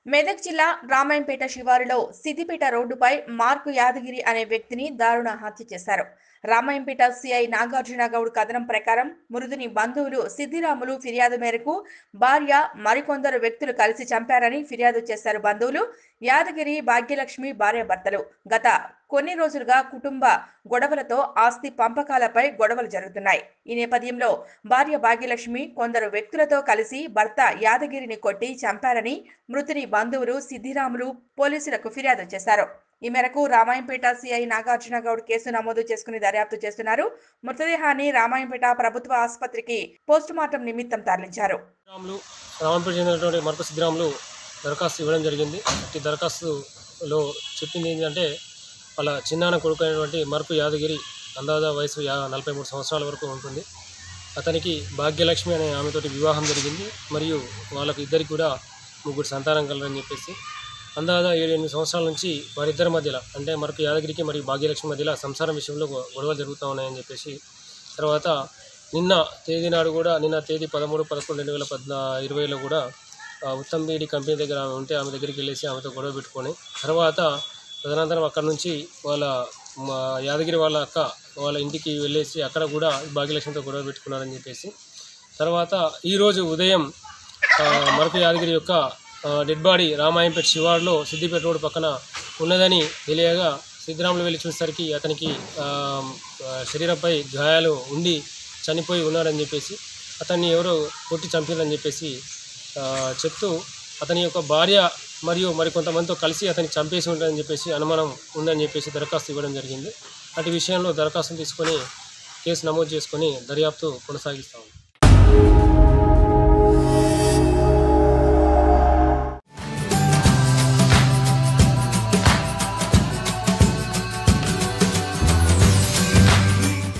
మెదక్ జిల్లా రామాయంపేట శివారులో సిద్దిపేట రోడ్డుపై మార్కు యాదగిరి అనే వ్యక్తిని దారుణ హత్య చేశారు రామాయంపేట సిఐ నాగార్జున గౌడ్ కథనం ప్రకారం మృదుని బంధువులు సిద్దిరాములు ఫిర్యాదు మేరకు భార్య మరికొందరు వ్యక్తులు కలిసి చంపారని ఫిర్యాదు చేశారు బంధువులు యాదగిరి భాగ్యలక్ష్మి భార్యాభర్తలు గత కొన్ని రోజులుగా కుటుంబ గొడవలతో ఆస్తి పంపకాలపై గొడవలు జరుగుతున్నాయి ఈ నేపథ్యంలో భార్య భాగ్యలక్ష్మి కొందరు వ్యక్తులతో కలిసి భర్త యాదగిరిని కొట్టి చంపారని మృతుని బంధువులు సిద్దిరాములు పోలీసులకు ఫిర్యాదు చేశారు ఈ మేరకు రామాయంపేట సిఐ నాగార్జున గౌడ్ కేసు నమోదు చేసుకుని దర్యాప్తు చేస్తున్నారు మృతదేహాన్ని రామాయంపేట ప్రభుత్వ ఆసుపత్రికి పోస్టుమార్టం నిమిత్తం తరలించారు సిద్ధరాములు రామంపేట చెందినటువంటి మరొక సిద్ధరాములు దరఖాస్తు ఇవ్వడం జరిగింది ఈ దరఖాస్తులో చెప్పింది ఏంటంటే వాళ్ళ చిన్నాన్న కొడుకు అయినటువంటి మరపు యాదగిరి అందాజ వయసు యా నలభై మూడు సంవత్సరాల వరకు ఉంటుంది అతనికి భాగ్యలక్ష్మి అనే ఆమెతోటి వివాహం జరిగింది మరియు వాళ్ళకి ఇద్దరికి కూడా ముగ్గురు సంతానం కలరని చెప్పేసి అందాజ ఏడు ఎనిమిది సంవత్సరాల నుంచి వారిద్దరి మధ్యలో అంటే మరపు యాదగిరికి మరియు భాగ్యలక్ష్మి మధ్యలో సంసారం విషయంలో గొ- గొడవలు జరుగుతూ ఉన్నాయని చెప్పేసి తర్వాత నిన్న తేదీ నాడు కూడా నిన్న తేదీ పదమూడు పదకొండు రెండు వేల పద్నా ఇరవైలో కూడా ఆ, ఉత్తమ్ బీడి కంపెనీ దగ్గర ఆమె ఉంటే ఆమె దగ్గరికి వెళ్ళేసి ఆమెతో గొడవ పెట్టుకొని తర్వాత తదనంతరం అక్కడ నుంచి వాళ్ళ మా యాదగిరి వాళ్ళ అక్క వాళ్ళ ఇంటికి వెళ్ళేసి అక్కడ కూడా భాగ్యలక్ష్మితో గొడవ పెట్టుకున్నారని చెప్పేసి తర్వాత ఈరోజు ఉదయం ఆ, మరపు యాదగిరి యొక్క ఆ, డెడ్ బాడీ రామాయంపేట శివార్లో సిద్దిపేట రోడ్ పక్కన ఉన్నదని తెలియగా సిద్ధరాములు వెళ్ళి చూసేసరికి అతనికి ఆ, ఆ, శరీరంపై గాయాలు ఉండి చనిపోయి ఉన్నాడని చెప్పేసి అతన్ని ఎవరో కొట్టి చంపారని చెప్పేసి ఆ, చెప్తూ అతని యొక్క భార్య మరియు మరికొంతమందితో కలిసి అతన్ని చంపేసి ఉంటారని చెప్పేసి అనుమానం ఉందని చెప్పేసి దరఖాస్తు ఇవ్వడం జరిగింది అటు విషయంలో దరఖాస్తును తీసుకొని కేసు నమోదు చేసుకొని దర్యాప్తు కొనసాగిస్తాము